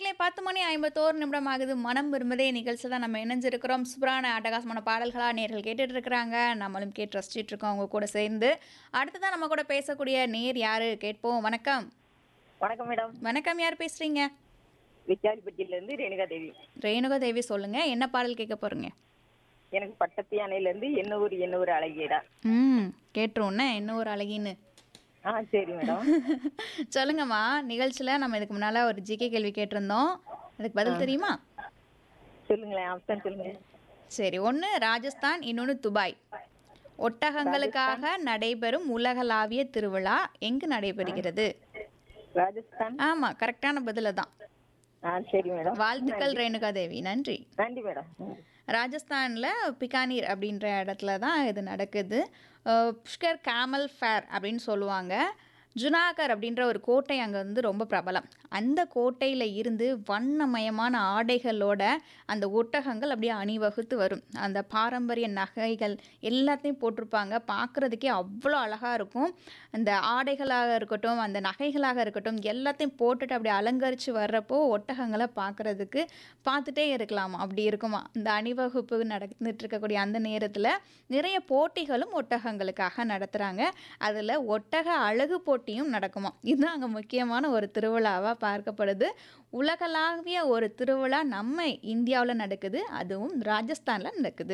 நேர்களே பத்து மணி ஐம்பத்தோரு நிமிடம் ஆகுது மனம் விரும்பதே நிகழ்ச்சியில் தான் நம்ம இணைஞ்சிருக்கிறோம் சூப்பரான அட்டகாசமான பாடல்களாக நேர்கள் கேட்டுட்டு இருக்கிறாங்க நம்மளும் கேட்டு ரசிச்சிட்டு இருக்கோம் அவங்க கூட சேர்ந்து அடுத்ததான் நம்ம கூட பேசக்கூடிய நேர் யாரு கேட்போம் வணக்கம் வணக்கம் மேடம் வணக்கம் யார் பேசுறீங்க விசாரிப்பட்டியில இருந்து ரேணுகா தேவி ரேணுகா தேவி சொல்லுங்க என்ன பாடல் கேட்க போறீங்க எனக்கு பட்டத்து யானையில இருந்து என்ன ஊர் என்ன ஊர் அழகியடா ம் கேட்டுருவோன்னே என்ன ஒரு அழகின்னு ஆ சரி மேடம் சொல்லுங்கம்மா நிகழ்ச்சியில் நம்ம இதுக்கு முன்னால் ஒரு ஜிகே கேள்வி கேட்டிருந்தோம் அதுக்கு பதில் தெரியுமா சொல்லுங்களேன் ஆப்ஷன் சொல்லுங்க சரி ஒன்று ராஜஸ்தான் இன்னொன்று துபாய் ஒட்டகங்களுக்காக நடைபெறும் உலகளாவிய திருவிழா எங்கு நடைபெறுகிறது ராஜஸ்தான் ஆமாம் கரெக்டான பதில தான் ஆ சரி மேடம் வாழ்த்துக்கள் ரேணுகா தேவி நன்றி நன்றி மேடம் ராஜஸ்தானில் பிகானீர் அப்படின்ற இடத்துல தான் இது நடக்குது அஹ் புஷ்கர் கேமல் ஃபேர் அப்படின்னு சொல்லுவாங்க ஜுனாகர் அப்படின்ற ஒரு கோட்டை அங்கே வந்து ரொம்ப பிரபலம் அந்த கோட்டையில் இருந்து வண்ணமயமான ஆடைகளோட அந்த ஒட்டகங்கள் அப்படியே அணிவகுத்து வரும் அந்த பாரம்பரிய நகைகள் எல்லாத்தையும் போட்டிருப்பாங்க பார்க்குறதுக்கே அவ்வளோ அழகாக இருக்கும் அந்த ஆடைகளாக இருக்கட்டும் அந்த நகைகளாக இருக்கட்டும் எல்லாத்தையும் போட்டுட்டு அப்படியே அலங்கரித்து வர்றப்போ ஒட்டகங்களை பார்க்குறதுக்கு பார்த்துட்டே இருக்கலாமா அப்படி இருக்குமா இந்த அணிவகுப்பு நடந்துட்டு இருக்கக்கூடிய அந்த நேரத்தில் நிறைய போட்டிகளும் ஒட்டகங்களுக்காக நடத்துகிறாங்க அதில் ஒட்டக அழகு போட்டியும் நடக்குமா இதுதான் அங்கே முக்கியமான ஒரு திருவிழாவாக பார்க்கப்படுது உலகளாவிய ஒரு திருவிழா நம்ம இந்தியாவில் நடக்குது அதுவும் ராஜஸ்தானில் நடக்குது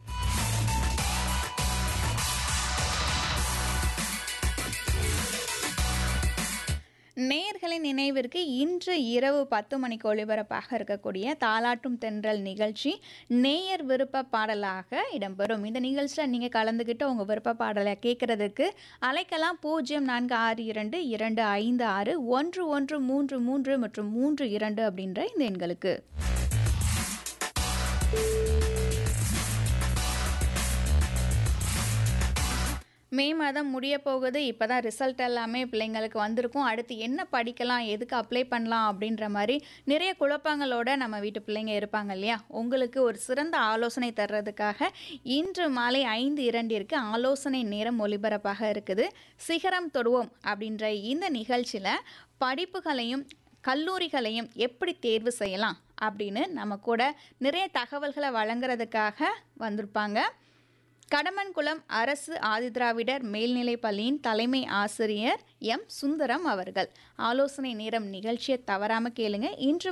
நேர்களின் நினைவிற்கு இன்று இரவு பத்து மணிக்கு ஒளிபரப்பாக இருக்கக்கூடிய தாலாட்டும் தென்றல் நிகழ்ச்சி நேயர் விருப்ப பாடலாக இடம்பெறும் இந்த நிகழ்ச்சியில் நீங்கள் கலந்துக்கிட்டு உங்கள் விருப்ப பாடலை கேட்குறதுக்கு அழைக்கலாம் பூஜ்ஜியம் நான்கு ஆறு இரண்டு இரண்டு ஐந்து ஆறு ஒன்று ஒன்று மூன்று மூன்று மற்றும் மூன்று இரண்டு அப்படின்ற இந்த எண்களுக்கு மே மாதம் முடிய போகுது இப்போ தான் ரிசல்ட் எல்லாமே பிள்ளைங்களுக்கு வந்திருக்கும் அடுத்து என்ன படிக்கலாம் எதுக்கு அப்ளை பண்ணலாம் அப்படின்ற மாதிரி நிறைய குழப்பங்களோட நம்ம வீட்டு பிள்ளைங்க இருப்பாங்க இல்லையா உங்களுக்கு ஒரு சிறந்த ஆலோசனை தர்றதுக்காக இன்று மாலை ஐந்து இரண்டிற்கு ஆலோசனை நேரம் ஒலிபரப்பாக இருக்குது சிகரம் தொடுவோம் அப்படின்ற இந்த நிகழ்ச்சியில் படிப்புகளையும் கல்லூரிகளையும் எப்படி தேர்வு செய்யலாம் அப்படின்னு நம்ம கூட நிறைய தகவல்களை வழங்குறதுக்காக வந்திருப்பாங்க கடமன்குளம் அரசு ஆதிதிராவிடர் மேல்நிலைப் பள்ளியின் தலைமை ஆசிரியர் எம் சுந்தரம் அவர்கள் ஆலோசனை நேரம் நிகழ்ச்சியை தவறாமல் கேளுங்க இன்று